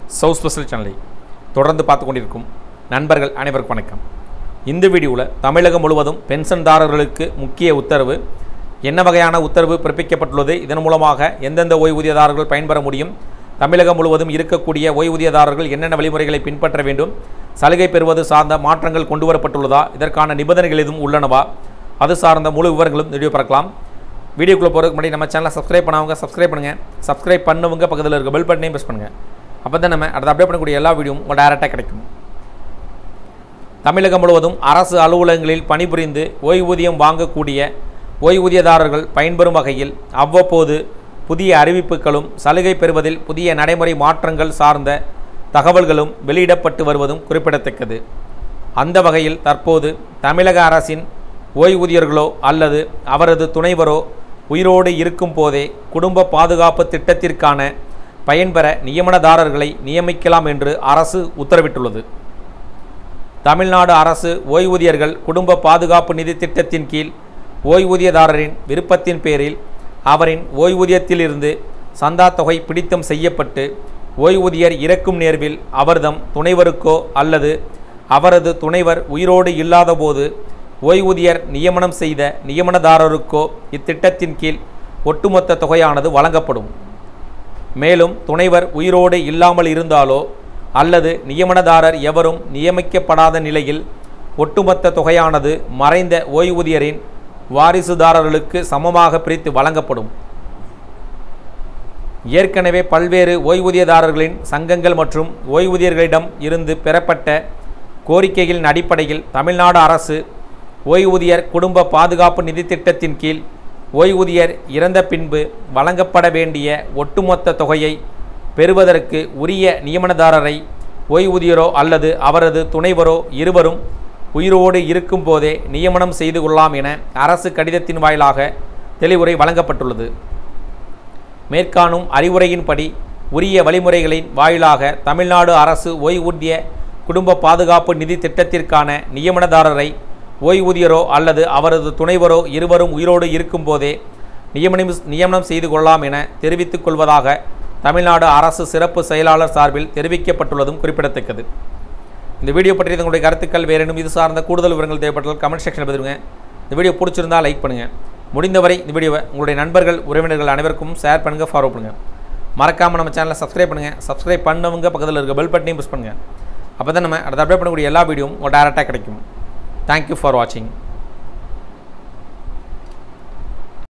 south special சேனலை தொடர்ந்து பார்த்து கொண்டிருக்கும் நண்பர்கள் அனைவருக்கும் வணக்கம் இந்த வீடியோவில் தமிழகம் முழுவதும் பென்ஷன்தாரர்களுக்கு முக்கிய உத்தரவு என்ன வகையான உத்தரவு பிறப்பிக்கப்பட்டுள்ளது இதன் மூலமாக எந்தெந்த ஓய்வூதியதாரர்கள் பயன்பெற முடியும் தமிழகம் முழுவதும் இருக்கக்கூடிய ஓய்வூதியதாரர்கள் என்னென்ன வழிமுறைகளை பின்பற்ற வேண்டும் சலுகை பெறுவது சார்ந்த மாற்றங்கள் கொண்டு வரப்பட்டுள்ளதா இதற்கான நிபந்தனைகள் எதுவும் உள்ளனவா அது சார்ந்த முழு விவரங்களும் வீடியோ பார்க்கலாம் வீடியோக்குள்ளே போகிறதுக்கு முன்னாடி நம்ம சேனலை சப்ஸ்கிரைப் பண்ணவங்க சப்ஸ்கிரைப் பண்ணுங்கள் சப்ஸ்கிரைப் பண்ணவங்க பக்கத்தில் இருக்க பெல் பட்டனையும் ப்ரெஸ் பண்ணுங்கள் அப்போ தான் நம்ம அடுத்து அப்டேட் பண்ணக்கூடிய எல்லா வீடியோவும் உங்கள் டேரெக்டாக கிடைக்கும் தமிழகம் முழுவதும் அரசு அலுவலகங்களில் பணிபுரிந்து ஓய்வூதியம் வாங்கக்கூடிய ஓய்வூதியதாரர்கள் பயன்பெறும் வகையில் அவ்வப்போது புதிய அறிவிப்புகளும் சலுகை பெறுவதில் புதிய நடைமுறை மாற்றங்கள் சார்ந்த தகவல்களும் வெளியிடப்பட்டு வருவதும் குறிப்பிடத்தக்கது அந்த வகையில் தற்போது தமிழக அரசின் ஓய்வூதியர்களோ அல்லது அவரது துணைவரோ உயிரோடு இருக்கும் போதே குடும்ப பாதுகாப்பு திட்டத்திற்கான பயன்பெற நியமனதாரர்களை நியமிக்கலாம் என்று அரசு உத்தரவிட்டுள்ளது தமிழ்நாடு அரசு ஓய்வூதியர்கள் குடும்ப பாதுகாப்பு நிதி திட்டத்தின் கீழ் ஓய்வூதியதாரரின் விருப்பத்தின் பேரில் அவரின் ஓய்வூதியத்திலிருந்து சந்தா தொகை பிடித்தம் செய்யப்பட்டு ஓய்வூதியர் இறக்கும் நேர்வில் அவர்தம் துணைவருக்கோ அல்லது அவரது துணைவர் உயிரோடு இல்லாதபோது ஓய்வூதியர் நியமனம் செய்த நியமனதாரருக்கோ இத்திட்டத்தின் கீழ் ஒட்டுமொத்த தொகையானது வழங்கப்படும் மேலும் துணைவர் உயிரோடு இல்லாமல் இருந்தாலோ அல்லது நியமனதாரர் எவரும் நியமிக்கப்படாத நிலையில் ஒட்டுமொத்த தொகையானது மறைந்த ஓய்வூதியரின் வாரிசுதாரர்களுக்கு சமமாக பிரித்து வழங்கப்படும் ஏற்கனவே பல்வேறு ஓய்வூதியதாரர்களின் சங்கங்கள் மற்றும் ஓய்வூதியர்களிடம் இருந்து பெறப்பட்ட கோரிக்கைகளின் அடிப்படையில் தமிழ்நாடு அரசு ஓய்வூதியர் குடும்ப பாதுகாப்பு நிதி திட்டத்தின் கீழ் ஓய்வூதியர் இறந்த பின்பு வழங்கப்பட வேண்டிய ஒட்டுமொத்த தொகையை பெறுவதற்கு உரிய நியமனதாரரை ஓய்வூதியரோ அல்லது அவரது துணைவரோ இருவரும் உயிரோடு இருக்கும்போதே நியமனம் செய்து கொள்ளலாம் என அரசு கடிதத்தின் வாயிலாக தெளிவுரை வழங்கப்பட்டுள்ளது மேற்காணும் அறிவுரையின்படி உரிய வழிமுறைகளின் வாயிலாக தமிழ்நாடு அரசு ஓய்வூதிய குடும்ப பாதுகாப்பு நிதி திட்டத்திற்கான நியமனதாரரை ஓய்வூதியரோ அல்லது அவரது துணைவரோ இருவரும் உயிரோடு இருக்கும்போதே நியமனம் நியமனம் செய்து கொள்ளலாம் என தெரிவித்துக் கொள்வதாக தமிழ்நாடு அரசு சிறப்பு செயலாளர் சார்பில் தெரிவிக்கப்பட்டுள்ளதும் குறிப்பிடத்தக்கது இந்த வீடியோ பற்றி உங்களுடைய கருத்துக்கள் வேறேனும் இது சார்ந்த கூடுதல் விவரங்கள் தேவைப்பட்டால் கமெண்ட் செக்ஷனில் பதிவுங்க இந்த வீடியோ பிடிச்சிருந்தால் லைக் பண்ணுங்கள் முடிந்தவரை இந்த வீடியோவை உங்களுடைய நண்பர்கள் உறவினர்கள் அனைவருக்கும் ஷேர் பண்ணுங்கள் ஃபாலோ பண்ணுங்கள் மறக்காமல் நம்ம சேனலை சப்ஸ்கிரைப் பண்ணுங்கள் சப்ஸ்கிரைப் பண்ணவங்க பக்கத்தில் இருக்க பெல் பட்டனையும் ப்ரெஸ் பண்ணுங்கள் அப்போ தான் நம்ம அடுத்த அப்டேட் பண்ணக்கூடிய எல்லா வீடியோவும் உங்கள் டேரெக்டாக கிடைக்கும் தேங்க்யூ ஃபார் வாட்சிங்